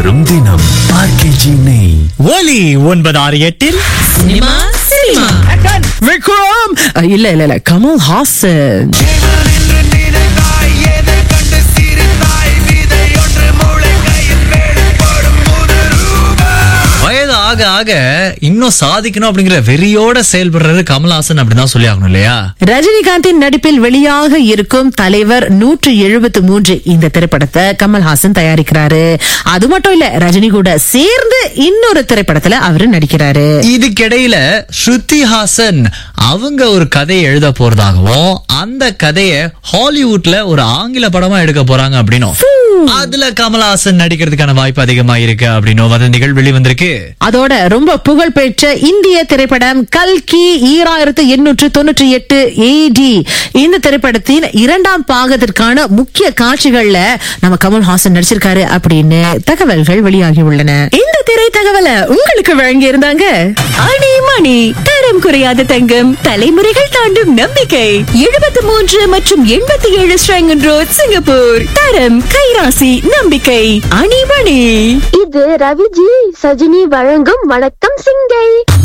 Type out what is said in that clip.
வரும் தினம் ஆர்கேஜி நெய் ஒலி ஒன்பது ஆறு எட்டில் சினிமா சினிமா விக்ரம் அஹ், இல்ல இல்ல இல்ல கமல் ஹாசன் வயது ஆக ஆக இன்னும் சாதிக்கணும் அப்படிங்கிற வெறியோட செயல்படுறது கமல்ஹாசன் அப்படிதான் சொல்லி ஆகணும் இல்லையா ரஜினிகாந்தின் நடிப்பில் வெளியாக இருக்கும் தலைவர் நூற்று எழுபத்து மூன்று இந்த திரைப்படத்தை கமல்ஹாசன் தயாரிக்கிறாரு அது மட்டும் இல்ல ரஜினி கூட சேர்ந்து இன்னொரு திரைப்படத்துல அவரு நடிக்கிறாரு இதுக்கிடையில ஸ்ருதி ஹாசன் அவங்க ஒரு கதையை எழுத போறதாகவும் அந்த கதையை ஹாலிவுட்ல ஒரு ஆங்கில படமா எடுக்க போறாங்க அப்படின்னும் அதுல கமல்ஹாசன் நடிக்கிறதுக்கான வாய்ப்பு அதிகமா இருக்கு அப்படின்னும் வதந்திகள் வெளிவந்திருக்கு அதோட ரொம்ப புகழ்பெற்ற இந்திய திரைப்படம் கல்கி ஈராயிரத்து எண்ணூற்று தொண்ணூற்றி எட்டு ஏடி இந்த திரைப்படத்தின் இரண்டாம் பாகத்திற்கான முக்கிய காட்சிகள்ல நம்ம கமல்ஹாசன் நடிச்சிருக்காரு அப்படின்னு தகவல்கள் வெளியாகி உள்ளன இந்த திரை தகவலை உங்களுக்கு வழங்கி இருந்தாங்க அணி மணி தரம் குறையாத தங்கம் தலைமுறைகள் தாண்டும் நம்பிக்கை எழுபத்தி மூன்று மற்றும் எண்பத்தி ஏழு ஸ்ரங்கன் ரோட் சிங்கப்பூர் தரம் கைராசி நம்பிக்கை அணிமணி இது ரவிஜி சஜினி வழங்கும் வணக்கம் சிங்கை